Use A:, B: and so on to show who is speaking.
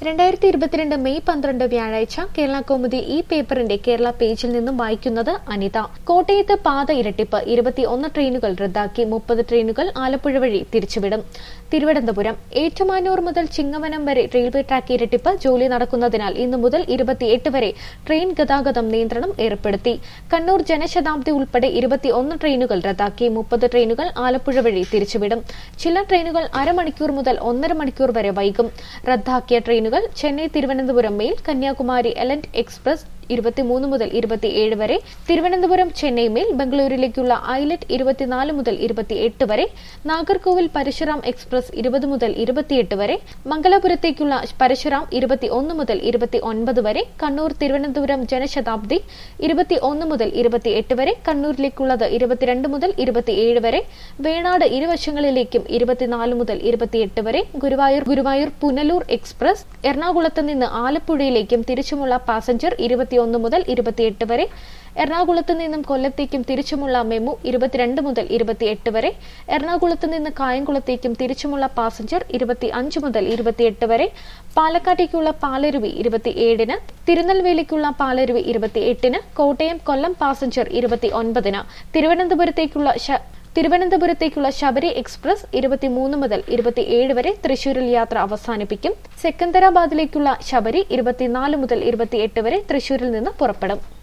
A: രണ്ടായിരത്തി ഇരുപത്തിരണ്ട് മെയ് പന്ത്രണ്ട് വ്യാഴാഴ്ച കേരള കൗമുദി ഈ പേപ്പറിന്റെ കേരള പേജിൽ നിന്നും വായിക്കുന്നത് അനിത കോട്ടയത്ത് പാത ഇരട്ടിപ്പ് ഇരുപത്തിയൊന്ന് ട്രെയിനുകൾ റദ്ദാക്കി മുപ്പത് ട്രെയിനുകൾ ആലപ്പുഴ വഴി തിരിച്ചുവിടും തിരുവനന്തപുരം ഏറ്റുമാനൂർ മുതൽ ചിങ്ങവനം വരെ റെയിൽവേ ട്രാക്ക് ഇരട്ടിപ്പ് ജോലി നടക്കുന്നതിനാൽ ഇന്നു മുതൽ ഇരുപത്തിയെട്ട് വരെ ട്രെയിൻ ഗതാഗതം നിയന്ത്രണം ഏർപ്പെടുത്തി കണ്ണൂർ ജനശതാബ്ദി ഉൾപ്പെടെ ഇരുപത്തിയൊന്ന് ട്രെയിനുകൾ റദ്ദാക്കി മുപ്പത് ട്രെയിനുകൾ ആലപ്പുഴ വഴി തിരിച്ചുവിടും ചില ട്രെയിനുകൾ അരമണിക്കൂർ മുതൽ ഒന്നര മണിക്കൂർ വരെ വൈകും റദ്ദാക്കിയ ട്രെയിനുകൾ Chennai Thiruvananthapuram mail Kanyakumari island express ഇരുപത്തിമൂന്ന് മുതൽ ഇരുപത്തിയേഴ് വരെ തിരുവനന്തപുരം ചെന്നൈ മെയിൽ ബംഗളൂരുവിലേക്കുള്ള ഐലറ്റ് ഇരുപത്തിനാല് മുതൽ ഇരുപത്തിയെട്ട് വരെ നാഗർകോവിൽ പരശുറാം എക്സ്പ്രസ് ഇരുപത് മുതൽ ഇരുപത്തിയെട്ട് വരെ മംഗലാപുരത്തേക്കുള്ള പരശുറാം ഇരുപത്തിയൊന്ന് മുതൽ ഇരുപത്തി ഒൻപത് വരെ കണ്ണൂർ തിരുവനന്തപുരം ജനശതാബ്ദി ഇരുപത്തിയൊന്ന് മുതൽ ഇരുപത്തിയെട്ട് വരെ കണ്ണൂരിലേക്കുള്ളത് ഇരുപത്തിരണ്ട് മുതൽ ഇരുപത്തിയേഴ് വരെ വേണാട് ഇരുവശങ്ങളിലേക്കും ഇരുപത്തിനാല് മുതൽ ഇരുപത്തിയെട്ട് വരെ ഗുരുവായൂർ ഗുരുവായൂർ പുനലൂർ എക്സ്പ്രസ് എറണാകുളത്ത് നിന്ന് ആലപ്പുഴയിലേക്കും തിരിച്ചുമുള്ള പാസഞ്ചർ ഇരുപത്തിയൊന്ന് മുതൽ ഇരുപത്തിയെട്ട് വരെ എറണാകുളത്ത് നിന്നും കൊല്ലത്തേക്കും തിരിച്ചുമുള്ള മെമു ഇരുപത്തിരണ്ട് മുതൽ ഇരുപത്തിയെട്ട് വരെ എറണാകുളത്ത് നിന്ന് കായംകുളത്തേക്കും തിരിച്ചുമുള്ള പാസഞ്ചർ ഇരുപത്തി അഞ്ച് മുതൽ ഇരുപത്തിയെട്ട് വരെ പാലക്കാട്ടേക്കുള്ള പാലരുവി ഇരുപത്തിയേഴിന് തിരുനെൽവേലിക്കുള്ള പാലരുവി ഇരുപത്തിയെട്ടിന് കോട്ടയം കൊല്ലം പാസഞ്ചർ ഇരുപത്തി ഒൻപതിന് തിരുവനന്തപുരത്തേക്കുള്ള തിരുവനന്തപുരത്തേക്കുള്ള ശബരി എക്സ്പ്രസ് ഇരുപത്തിമൂന്ന് മുതൽ ഇരുപത്തിയേഴ് വരെ തൃശൂരിൽ യാത്ര അവസാനിപ്പിക്കും സെക്കന്ദരാബാദിലേക്കുള്ള ശബരി ഇരുപത്തിനാല് മുതൽ ഇരുപത്തിയെട്ട് വരെ തൃശൂരിൽ നിന്ന് പുറപ്പെടും